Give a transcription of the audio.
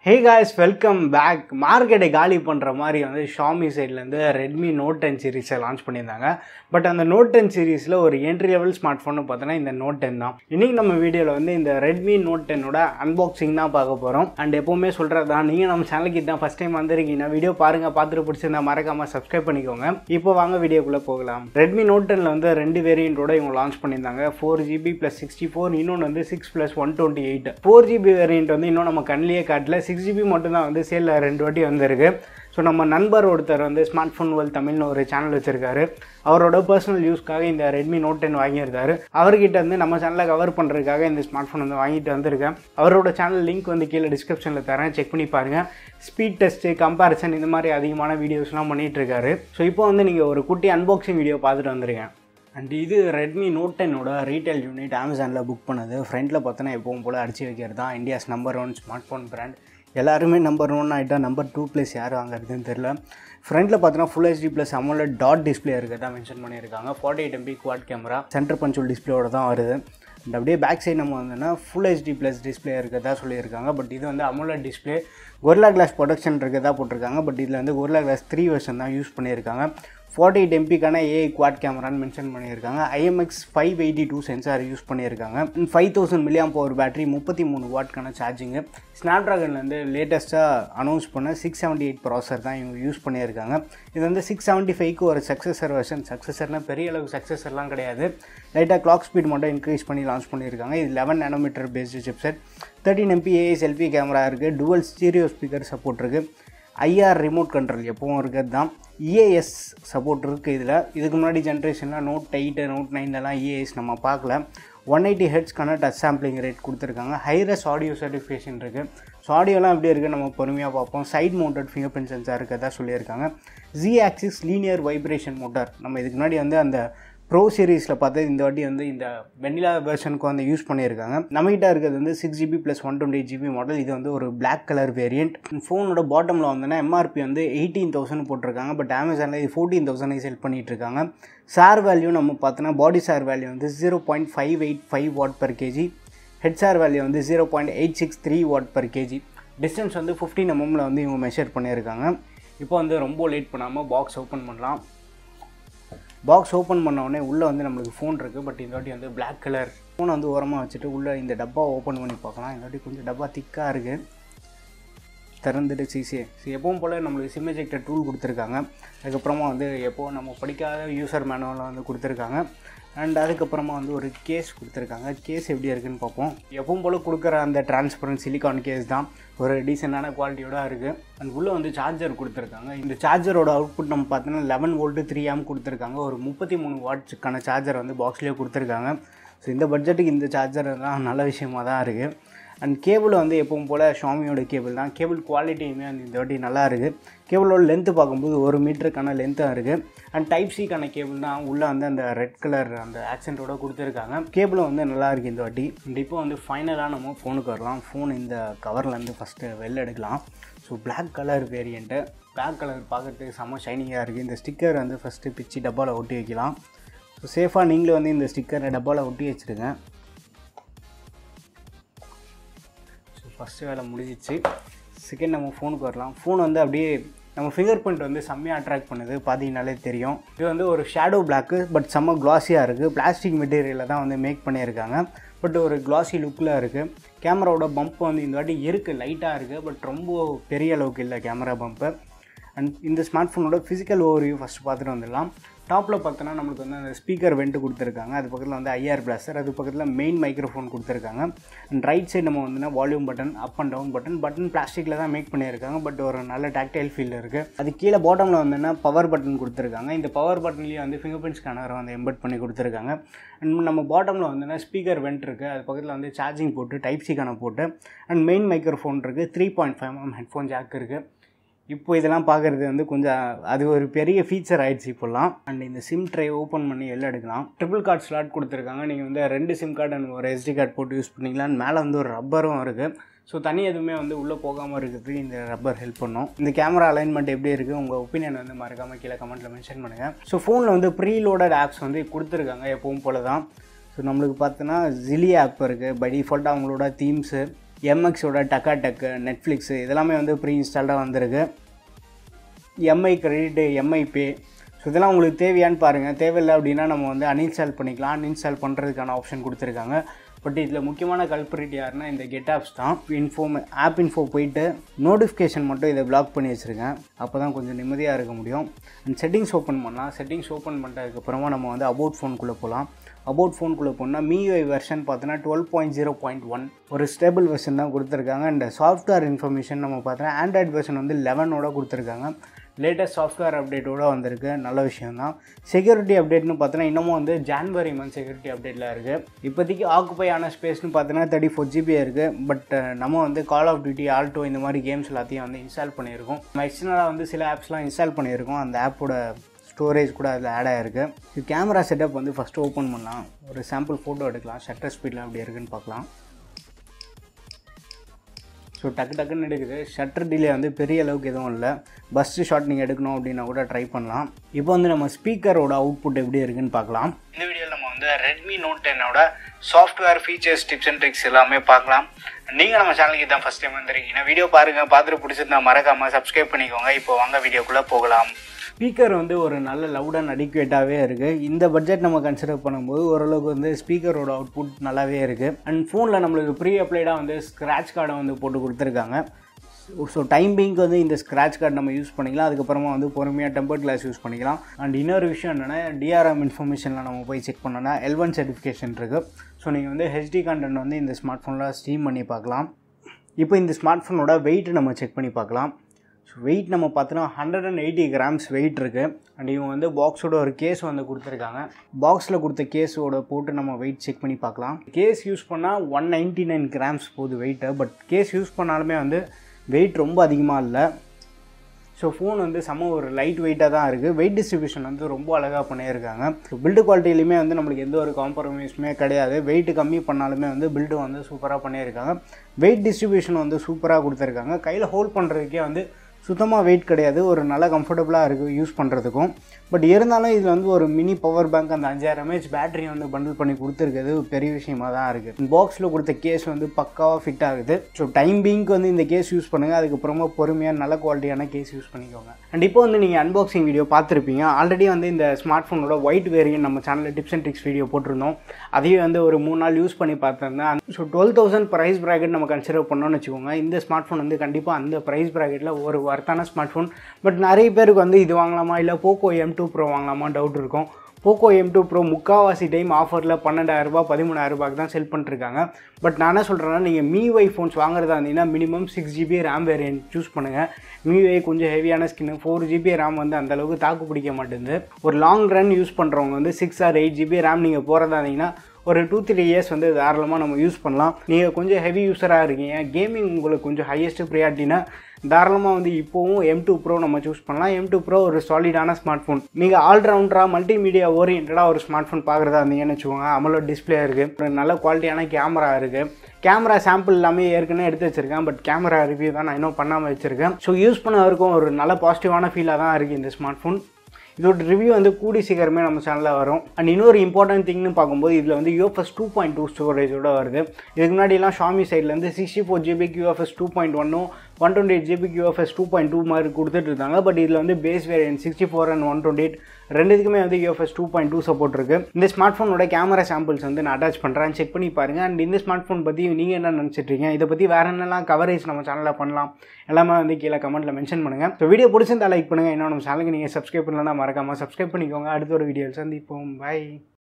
hey guys welcome back மார்க்கெட்டை காலி பண்ணுற மாதிரி வந்து ஷாமி சைட்லேருந்து ரெட்மி நோட் டென் சீரிஸை லான்ச் பண்ணியிருந்தாங்க பட் அந்த நோட் டென் சீரிஸில் ஒரு என்ட்ரி லெவல் ஸ்மார்ட் ஃபோன் பார்த்தோன்னா இந்த நோட் டென் தான் இன்றைக்கி நம்ம வீடியோவில் வந்து இந்த ரெட்மி நோட் டென்னோட அன்பாக்சிங் தான் பார்க்க போகிறோம் அண்ட் எப்போவுமே சொல்கிறது தான் நீங்கள் நம்ம சேனலுக்கு தான் ஃபஸ்ட் டைம் வந்திருக்கீங்கன்னா வீடியோ பாருங்கள் பார்த்துட்டு பிடிச்சிருந்தா மறக்காமல் சப்ஸ்கிரைப் பண்ணிக்கோங்க இப்போ வாங்க வீடியோக்குள்ளே போகலாம் ரெட்மி நோட் டெனில் வந்து ரெண்டு வேரியண்ட்டோட இவங்க லான்ச் பண்ணியிருந்தாங்க four GB plus sixty four இன்னொன்று வந்து six plus one twenty eight four GB variant வந்து இன்னும் நம்ம கண்ணிலேயே காட்டல சிக்ஸ் ஜிபி மட்டும்தான் வந்து சேலில் ரெண்டு வாட்டி வந்திருக்கு ஸோ நம்ம நண்பர் ஒருத்தர் வந்து ஸ்மார்ட் ஃபோன் வேல் தமிழ்னு ஒரு சேனல் வச்சுருக்காரு அவரோட பர்சனல் யூஸ்க்காக இந்த ரெட்மி நோட் டென் வாங்கியிருந்தாரு அவர்கிட்ட வந்து நம்ம சேனலை கவர் பண்ணுறதுக்காக இந்த ஸ்மார்ட் ஃபோன் வந்து வாங்கிட்டு வந்திருக்கேன் அவரோட சேனல் லிங்க் வந்து கீழே டிஸ்கிரிப்ஷனில் தரேன் செக் பண்ணி பாருங்கள் ஸ்பீட் டெஸ்ட்டு கம்பேரிசன் இந்த மாதிரி அதிகமான வீடியோஸ்லாம் பண்ணிகிட்டு இருக்காரு ஸோ இப்போ வந்து நீங்கள் ஒரு குட்டி அன்பாக்சிங் வீடியோ பார்த்துட்டு வந்திருக்கேன் அண்ட் இது ரெட்மி நோட் டென்னோட ரீட்டைல் யூனிட் அமேசானில் புக் பண்ணது ஃப்ரண்ட்டில் பார்த்தோன்னா எப்பவும் போல் அடிச்சு வைக்கிறது தான் India's number one smart phone brand எல்லாருமே நம்பர் ஒன் ஆகிட்டா நம்பர் டூ ப்ளஸ் யார் வாங்குறதுன்னு தெரில ஃப்ரண்ட்டில் பார்த்தோன்னா full HD plus AMOLED display இருக்கிறதா மென்ஷன் பண்ணியிருக்காங்க forty eight MP quad camera centre punch hole டிஸ்பிளேயோட தான் வருது அண்ட் அப்படியே பேக் சைடு நம்ம வந்தோன்னா ஃபுல் ஹெச்டி ப்ளஸ் டிஸ்பிளே இருக்கிறதா சொல்லியிருக்காங்க பட் இது வந்து AMOLED display Gorilla glass protection இருக்கிறதா போட்டிருக்காங்க பட் இதில் வந்து கொர்லா கிளாஸ் த்ரீ வெர்ஷன் தான் யூஸ் பண்ணியிருக்காங்க ஃபார்ட்டி எயிட் எம்பிக்கான ஏஐ குவாட் கேமரான்னு மென்ஷன் பண்ணியிருக்காங்க IMX five eighty two sensor use பண்ணியிருக்காங்க five thousand milliamp power battery முப்பத்தி மூணு வாட்க்கான சார்ஜிங்கு ஸ்னாப் ட்ராகன்லேருந்து லேட்டஸ்ட்டாக அனௌன்ஸ் பண்ண சிக்ஸ் செவன்ட்டி எயிட் ப்ராசர் தான் இவங்க யூஸ் பண்ணியிருக்காங்க இது வந்து சிக்ஸ் செவன்ட்டி ஃபைவ்க்கு ஒரு சக்ஸஸர் வெர்ஷன் சக்ஸஸர்னால் பெரிய அளவுக்கு சக்ஸஸர்லாம் கிடையாது லைட்டாக கிளாக் ஸ்பீட் மட்டும் இன்க்ரீஸ் பண்ணி லான்ச் பண்ணியிருக்காங்க இது eleven nanometre based chipset thirteen MP AI selfie camera இருக்குது டுவல் ஸ்டீரியோ ஸ்பீக்கர் சப்போர்ட் இருக்குது ஐஆர் ரிமோட் கண்ட்ரோல் எப்பவும் இருக்கிறது தான் இஏஎஸ் சப்போர்ட் இருக்குது இதில் இதுக்கு முன்னாடி ஜென்ரேஷனில் நோட் எயிட்டு நோட் நைன்லலாம் இஏஎஸ் நம்ம பார்க்கல ஒன் எயிட்டி ஹெட்ஸ்க்கான டச் சாம்பிளிங் ரேட் கொடுத்துருக்காங்க ஹைரஸ் ஆடியோ சர்டிஃபிகேஷன் இருக்குது ஸோ ஆடியோலாம் எப்படி இருக்குது நம்ம பொறுமையாக பார்ப்போம் side mounted fingerprint sensor இருக்கதா சொல்லியிருக்காங்க z axis linear vibration motor நம்ம இதுக்கு முன்னாடி வந்து அந்த ப்ரோ சீரீஸில் பார்த்து இந்த வாட்டி வந்து இந்த வெண்ணிலா வெர்ஷனுக்கு வந்து யூஸ் பண்ணியிருக்காங்க நம்மகிட்ட இருக்கிறது வந்து six GB plus one twenty GB model இது வந்து ஒரு பிளாக் கலர் வேரியண்ட் ஃபோனோட பாட்டமில் வந்தோன்னா எம்ஆர்பி வந்து எயிட்டீன் தௌசண்ட் போட்டிருக்காங்க பட் அமேசானில் இது ஃபோர்டீன் தௌசண்ட் செல் பண்ணிகிட்டு இருக்காங்க சார் வேல்யூ நம்ம பார்த்தோன்னா பாடி சார் வேல்யூ வந்து zero point five eight five watt per KG head SAR value வந்து zero point eight six three watt per KG distance வந்து ஃபிஃப்டின் எம்எம்மில் வந்து இவங்க மெஷர் பண்ணியிருக்காங்க இப்போ வந்து ரொம்ப லேட் பண்ணாமல் பாக்ஸ் ஓப்பன் பண்ணலாம் பாக்ஸ் ஓப்பன் பண்ண உடனே உள்ளே வந்து நம்மளுக்கு ஃபோன் இருக்குது பட் இந்த வாட்டி வந்து பிளாக் கலர் ஃபோனை வந்து ஓரமாக வச்சுட்டு உள்ளே இந்த டப்பா ஓப்பன் பண்ணி பார்க்கலாம் இந்த வாட்டி கொஞ்சம் டப்பா திக்காக இருக்குது திறந்துட்டு சிசிஏ ஸோ எப்பவும் போல் நம்மளுக்கு சிம் எஜெக்டர் டூல் கொடுத்துருக்காங்க அதுக்கப்புறமா வந்து எப்போது நம்ம படிக்காத யூசர் மேனுவலில் வந்து கொடுத்துருக்காங்க அண்ட் அதுக்கப்புறமா வந்து ஒரு கேஸ் கொடுத்துருக்காங்க கேஸ் எப்படி இருக்குன்னு பார்ப்போம் எப்பவும் போல் கொடுக்குற அந்த டிரான்ஸ்பரன்ட் சிலிகான் கேஸ் தான் ஒரு டீசெண்டான குவாலிட்டியோட இருக்குது அண்ட் உள்ளே வந்து சார்ஜர் கொடுத்துருக்காங்க இந்த சார்ஜரோட அவுட்புட் நம்ம பார்த்தோன்னா லெவன் வோல்ட்டு த்ரீ ஆம் கொடுத்துருக்காங்க ஒரு முப்பத்தி மூணு வாட்ஸுக்கான சார்ஜர் வந்து பாக்ஸ்லேயே கொடுத்துருக்காங்க ஸோ இந்த பட்ஜெட்டுக்கு இந்த சார்ஜர் தான் நல்ல விஷயமாக தான் இருக்குது அண்ட் கேபிள் வந்து எப்பவும் போல் ஷாமியோட கேபிள் தான் கேபிள் குவாலிட்டியுமே வந்து இந்த வாட்டி நல்லா இருக்குது கேபிளோட லென்த்து பார்க்கும்போது ஒரு மீட்டருக்கான லென்த்தாக இருக்குது அண்ட் டைப் சிக்கான கேபிள் தான் உள்ளே வந்து அந்த ரெட் கலர் அந்த ஆக்சென்ட்டோட கொடுத்துருக்காங்க கேபிளும் வந்து நல்லா இருக்குது இந்த வாட்டி அண்ட் இப்போ வந்து ஃபைனலாக நம்ம ஃபோனுக்கு வரலாம் ஃபோன் இந்த கவர்லேருந்து ஃபஸ்ட்டு வெளில எடுக்கலாம் so black colour variant black colour பார்க்குறதுக்கு செம்ம ஷைனிங்காக இருக்குது இந்த ஸ்டிக்கர் வந்து ஃபஸ்ட்டு பிச்சு டப்பாவில் ஒட்டி வைக்கலாம் ஸோ சேஃபாக நீங்களும் வந்து இந்த ஸ்டிக்கரை டப்பாவில் ஒட்டி வச்சுருங்க ஸோ ஃபஸ்ட்டு வேலை முடிஞ்சிச்சு செகண்ட் நம்ம ஃபோனுக்கு வரலாம் ஃபோன் வந்து அப்படியே நம்ம ஃபிங்கர் பிரிண்ட் வந்து செம்மையாக அட்ராக்ட் பண்ணுது பார்த்தீங்கனாலே தெரியும் இது வந்து ஒரு ஷேடோ பிளாக்கு பட் செம்ம க்ளாஸியாக இருக்குது பிளாஸ்டிக் மெட்டீரியலில் தான் வந்து மேக் பண்ணியிருக்காங்க பட் ஒரு க்ளாஸி லுக்கில் இருக்குது கேமராவோட பம்ப் வந்து இந்த வாட்டி இருக்குது லைட்டாக இருக்குது பட் ரொம்ப பெரிய அளவுக்கு இல்லை கேமரா பம்ப்பு அண்ட் இந்த ஸ்மார்ட் ஃபோனோட ஃபிசிக்கல் ஓவர்வியூ ஃபஸ்ட்டு பார்த்துட்டு வந்துடலாம் டாப்பில் பார்த்தோன்னா நம்மளுக்கு வந்து அந்த ஸ்பீக்கர் வெண்ட்டு கொடுத்துருக்காங்க அது பக்கத்தில் வந்து ஐஆர் பிளாஸ்டர் அது பக்கத்தில் மெயின் மைக்ரோஃபோன் கொடுத்துருக்காங்க அண்ட் ரைட் சைடு நம்ம வந்துன்னா volume button up and down button button பிளாஸ்டிக்கில் தான் மேக் பண்ணியிருக்காங்க பட் ஒரு நல்ல டாக்டைல் ஃபீல் இருக்குது அது கீழே பாட்டமில் வந்துன்னா பவர் பட்டன் கொடுத்துருக்காங்க இந்த பவர் பட்டன்லேயே வந்து ஃபிங்கர் பிரிண்ட் ஸ்கேனரை வந்து எம்பெட் பண்ணி கொடுத்துருக்காங்க அண்ட் நம்ம பாட்டமில் வந்துன்னா ஸ்பீக்கர் வெண்ட் இருக்குது அது பக்கத்தில் வந்து சார்ஜிங் போட்டு டைப் சிக்கான போட்டு அண்ட் மெயின் மைக்ரோஃபோன் இருக்குது three point five M headphone jack இருக்குது இப்போ இதெல்லாம் பார்க்குறது வந்து கொஞ்சம் அது ஒரு பெரிய ஃபீச்சர் ஆயிடுச்சு இப்போல்லாம் அண்ட் இந்த சிம் ட்ரை ஓப்பன் பண்ணி எல்லாம் எடுக்கலாம் ட்ரிபிள் கார்டு ஸ்லாட் கொடுத்துருக்காங்க நீங்கள் வந்து ரெண்டு சிம் கார்டு அண்ட் ஒரு எஸ்டி கார்டு போட்டு யூஸ் பண்ணிக்கலாம் மேலே வந்து ஒரு ரப்பரும் இருக்குது ஸோ தனி எதுவுமே வந்து உள்ளே போகாமல் இருக்கிறதுக்கு இந்த ரப்பர் ஹெல்ப் பண்ணும் இந்த கேமரா அலைன்மெண்ட் எப்படி இருக்குது உங்கள் ஒப்பீனியன் வந்து மறக்காமல் கீழே கமெண்ட்டில் மென்ஷன் பண்ணுங்கள் ஸோ ஃபோனில் வந்து ப்ரீ லோடட் ஆப்ஸ் வந்து கொடுத்துருக்காங்க எப்பவும் போல தான் ஸோ நம்மளுக்கு பார்த்தோன்னா ஜிலி ஆப் இருக்குது பை டிஃபால்ட்டாக அவங்களோட தீம்ஸு எம்எக்ஸோட டக்கா டக்கு நெட்ஃப்ளிக்ஸு இதெல்லாமே வந்து ப்ரீ இன்ஸ்டால்டாக வந்திருக்கு Mi credit Mi Pay so இதெல்லாம் உங்களுக்கு தேவையான்னு பாருங்கள் தேவையில்லை அப்படின்னா நம்ம வந்து அன்இன்ஸ்டால் பண்ணிக்கலாம் அன்இன்ஸ்டால் பண்ணுறதுக்கான ஆப்ஷன் கொடுத்துருக்காங்க பட் இதில் முக்கியமான கல்பரிட் யாருன்னா இந்த கெட் ஆப்ஸ் தான் இன்ஃபோ ஆப் இன்ஃபோ போயிட்டு நோட்டிஃபிகேஷன் மட்டும் இதை பிளாக் பண்ணி வச்சுருக்கேன் அப்போ தான் கொஞ்சம் நிம்மதியாக இருக்க முடியும் அண்ட் செட்டிங்ஸ் ஓப்பன் பண்ணலாம் செட்டிங்ஸ் ஓப்பன் பண்ணுறதுக்கப்புறமா நம்ம வந்து அபவுட் ஃபோனுக்குள்ளே போகலாம் அபவுட் ஃபோனுக்குள்ளே போனால் மியூஐ வெர்ஷன் பார்த்தோன்னா twelve point zero point one ஒரு ஸ்டேபிள் வெர்ஷன் தான் கொடுத்துருக்காங்க அண்ட் சாஃப்ட்வேர் இன்ஃபர்மேஷன் நம்ம பார்த்தோன்னா ஆண்ட்ராய்ட் வெர்ஷன் வந்து லெவனோட கொடுத்துருக்காங்க லேட்டஸ்ட் சாஃப்ட்வேர் அப்டேட்டோட வந்திருக்கு நல்ல விஷயம் தான் செக்யூரிட்டி அப்டேட்னு பார்த்தோன்னா இன்னமும் வந்து ஜான்வரி மந்த் செக்யூரிட்டி அப்டேட்டில் இருக்குது இப்போதைக்கு ஆக்குப்பை ஆன ஸ்பேஸ்னு பார்த்தோன்னா தேர்ட்டி ஃபோர் ஜிபி இருக்குது பட் நம்ம வந்து கால் ஆஃப் டியூட்டி ஆல்டோ இந்த மாதிரி கேம்ஸ் எல்லாத்தையும் வந்து இன்ஸ்டால் பண்ணியிருக்கோம் நம்ம எக்ஸ்டர்னலாக வந்து சில ஆப்ஸ்லாம் இன்ஸ்டால் பண்ணியிருக்கோம் அந்த ஆப்போட ஸ்டோரேஜ் கூட அதில் ஆட் ஆகிருக்கு இது கேமரா செட்டப் வந்து ஃபஸ்ட்டு ஓப்பன் பண்ணலாம் ஒரு சாம்பிள் ஃபோட்டோ எடுக்கலாம் ஷட்டர் ஸ்பீடில் அப்படி இருக்குன்னு பார்க்கலாம் ஸோ டக்கு டக்குன்னு எடுக்குது ஷட்டர் டிலே வந்து பெரிய அளவுக்கு எதுவும் இல்லை பஸ்ட்டு ஷாட் நீங்கள் எடுக்கணும் அப்படின்னா கூட ட்ரை பண்ணலாம் இப்போ வந்து நம்ம ஸ்பீக்கரோட அவுட்புட் எப்படி இருக்குன்னு பார்க்கலாம் இந்த வீடியோவில் நம்ம வந்து ரெட்மி நோட் டென்னோட software features tips and tricks எல்லாமே பார்க்கலாம் நீங்கள் நம்ம சேனலுக்கு தான் ஃபஸ்ட் டைம் வந்துருக்கீங்கன்னா வீடியோ பாருங்கள் பார்த்துட்டு பிடிச்சிருந்தா மறக்காமல் சப்ஸ்கிரைப் பண்ணிக்கோங்க இப்போ வாங்க வீடியோக்குள்ளே போகலாம் ஸ்பீக்கர் வந்து ஒரு நல்ல லவுட் அண்ட் அடிக்குவேட்டாகவே இருக்குது இந்த பட்ஜெட் நம்ம கன்சிடர் பண்ணும்போது ஓரளவுக்கு வந்து ஸ்பீக்கரோட அவுட்புட் நல்லாவே இருக்குது அண்ட் ஃபோனில் நம்மளுக்கு ப்ரீ அப்ளைடாக வந்து ஸ்க்ராட்ச் கார்டை வந்து போட்டு கொடுத்துருக்காங்க ஸோ டைமிங்க்கு வந்து இந்த ஸ்க்ராட்ச் கார்டு நம்ம யூஸ் பண்ணிக்கலாம் அதுக்கப்புறமா வந்து பொறுமையாக டெம்பர் கிளாஸ் யூஸ் பண்ணிக்கலாம் அண்ட் இன்னொரு விஷயம் என்னென்னா டிஆர்எம் இன்ஃபர்மேஷனில் நம்ம போய் செக் பண்ணோன்னா எல்வன் சர்டிஃபிகேஷன் இருக்குது ஸோ நீங்கள் வந்து ஹெச்டி கண்டென்ட் வந்து இந்த ஸ்மார்ட் ஃபோனில் ஸ்ட்ரீம் பண்ணி பார்க்கலாம் இப்போ இந்த ஸ்மார்ட் ஃபோனோட வெயிட் நம்ம செக் பண்ணி பார்க்கலாம் ஸோ வெயிட் நம்ம பார்த்தோன்னா hundred and eighty grams weight இருக்குது அண்ட் இவங்க வந்து பாக்ஸோட ஒரு கேஸ் வந்து கொடுத்துருக்காங்க பாக்ஸில் கொடுத்த கேஸோட போட்டு நம்ம வெயிட் செக் பண்ணி பார்க்கலாம் கேஸ் யூஸ் பண்ணால் ஒன் நைன்ட்டி நைன் கிராம்ஸ் போகுது வெயிட்டு பட் கேஸ் யூஸ் பண்ணாலுமே வந்து வெயிட் ரொம்ப அதிகமாக இல்லை ஸோ ஃபோன் வந்து செம்ம ஒரு லைட் வெயிட்டாக தான் இருக்குது வெயிட் டிஸ்ட்ரிபியூஷன் வந்து ரொம்ப அழகாக பண்ணியிருக்காங்க ஸோ பில்டு குவாலிட்டிலையுமே வந்து நம்மளுக்கு எந்த ஒரு காம்ப்ரமைஸுமே கிடையாது வெயிட் கம்மி பண்ணாலுமே வந்து பில்டு வந்து சூப்பராக பண்ணியிருக்காங்க வெயிட் டிஸ்ட்ரிபியூஷன் வந்து சூப்பராக கொடுத்துருக்காங்க கையில் ஹோல்ட் பண்ணுறதுக்கே வந்து சுத்தமாக வெயிட் கிடையாது ஒரு நல்ல கம்ஃபர்டபுளாக இருக்குது யூஸ் பண்ணுறதுக்கும் பட் இருந்தாலும் இதில் வந்து ஒரு மினி பவர் பேங்க் அந்த அஞ்சாயிரம் எம்ஏஹெச் பேட்டரி வந்து பண்டில் பண்ணி கொடுத்துருக்குது பெரிய விஷயமா தான் இருக்குது பாக்ஸில் கொடுத்த கேஸ் வந்து பக்காவாக ஃபிட் ஆகுது ஸோ டைம் பீங்க்கு வந்து இந்த கேஸ் யூஸ் பண்ணுங்கள் அதுக்கப்புறமா பொறுமையாக நல்ல குவாலிட்டியான கேஸ் யூஸ் பண்ணிக்கோங்க அண்ட் இப்போ வந்து நீங்கள் அன்பாக்சிங் வீடியோ பார்த்துருப்பீங்க ஆல்ரெடி வந்து இந்த ஸ்மார்ட் ஃபோனோட ஒயிட் வேரியன்ட் நம்ம சேனலில் டிப்ஸ் அண்ட் ட்ரிக்ஸ் வீடியோ போட்டிருந்தோம் அதையும் வந்து ஒரு மூணு நாள் யூஸ் பண்ணி பார்த்துருந்தேன் so twelve thousand price bracket நம்ம கன்சிடர் பண்ணோம்னு வச்சுக்கோங்க இந்த ஸ்மார்ட் ஃபோன் வந்து கண்டிப்பாக அந்த ப்ரைஸ் ப்ராக்கெட்டில் ஒரு ஒர்த்தான ஸ்மார்ட் ஃபோன் பட் நிறைய பேருக்கு வந்து இது வாங்கலாமா இல்லை போக்கோ எம் டூ ப்ரோ வாங்கலாமா டவுட் இருக்கும் போக்கோ எம் டூ ப்ரோ முக்கால்வாசி டைம் ஆஃபரில் பன்னெண்டாயிரரூபா பதிமூணாயிரரூபாய்க்கு தான் செல் பண்ணிருக்காங்க பட் நான் என்ன சொல்கிறேன்னா நீங்கள் மீவை ஃபோன்ஸ் வாங்குறதா இருந்தீங்கன்னா minimum six GB RAM variant choose பண்ணுங்கள் மீவை கொஞ்சம் ஹெவியான ஸ்கின்னு ஃபோர் ஜிபி ரேம் வந்து அந்தளவுக்கு தாக்கு பிடிக்க மாட்டேங்குது ஒரு லாங் ரன் யூஸ் பண்ணுறவங்க வந்து six or eight GB RAM நீங்கள் போகிறதா இருந்தீங்கன்னா ஒரு டூ த்ரீ இயர்ஸ் வந்து தாராளமாக நம்ம யூஸ் பண்ணலாம் நீங்கள் கொஞ்சம் ஹெவி யூஸராக இருக்கீங்க கேமிங் உங்களுக்கு கொஞ்சம் ஹையஸ்ட் ப்ரியாரிட்டினா தாராளமாக வந்து இப்போவும் எம் டூ ப்ரோ நம்ம சூஸ் பண்ணலாம் எம் டூ ப்ரோ ஒரு சாலிடான ஸ்மார்ட் ஃபோன் நீங்கள் ஆல்ரவுண்டராக மல்டிமீடியா ஓரியன்டாக ஒரு ஸ்மார்ட் ஃபோன் பார்க்குறதா இருந்தீங்கன்னு வச்சுக்கோங்க அமலோ டிஸ்பிளே இருக்குது ஒரு நல்ல குவாலிட்டியான கேமரா இருக்குது கேமரா சாம்பிள் எல்லாமே ஏற்கனவே எடுத்து வச்சுருக்கேன் பட் கேமரா ரிவ்யூ தான் நான் இன்னும் பண்ணாமல் வச்சுருக்கேன் ஸோ யூஸ் பண்ண வரைக்கும் ஒரு நல்ல பாசிட்டிவான ஃபீலாக தான் இருக்குது இந்த ஸ்மார்ட் ஃபோன் இதோட ரிவ்யூ வந்து கூடி சீக்கிரமே நம்ம சேனலில் வரும் அண்ட் இன்னொரு இம்பார்ட்டன்ட் திங்னு பார்க்கும்போது இதில் வந்து யூஎஃப்எஸ் டூ பாயிண்ட் டூ ஸ்டோரேஜோட வருது இதுக்கு முன்னாடிலாம் ஷாமி சைட்லேருந்து சிக்ஸ்டி ஃபோர் ஜிபிக்கு யூஎஃப்எஸ் டூ பாயிண்ட் ஒன்னும் ஒன் டுவெண்ட்டி எயிட் ஜிபிக்கு யூஎஃப்எஸ் டூ பாயிண்ட் டூ மாதிரி கொடுத்துட்டு இருந்தாங்க பட் இதில் வந்து base variant sixty four and one twenty eight ரெண்டுத்துக்குமே வந்து UFS two point two support இருக்குது இந்த ஸ்மார்ட் ஃபோனோட கேமரா சாம்பிள்ஸ் வந்து நான் அட்டாச் பண்ணுறேன் செக் பண்ணி பாருங்கள் அண்ட் இந்த ஸ்மார்ட் ஃபோன் பற்றி நீங்கள் என்ன நினச்சிட்ருக்கீங்க இதை பற்றி வேறு என்னெல்லாம் கவரேஜ் நம்ம சேனலில் பண்ணலாம் எல்லாமே வந்து கீழே கமெண்ட்டில் மென்ஷன் பண்ணுங்கள் ஸோ வீடியோ பிடிச்சிருந்தா லைக் பண்ணுங்கள் இன்னும் நம்ம சேனலுக்கு நீங்கள் சப்ஸ்கிரைப் பண்ணலன்னா மறக்காமல் சப்ஸ்கிரைப் பண்ணிக்கோங்க அடுத்த ஒரு வீடியோ சந்திப்போம் பை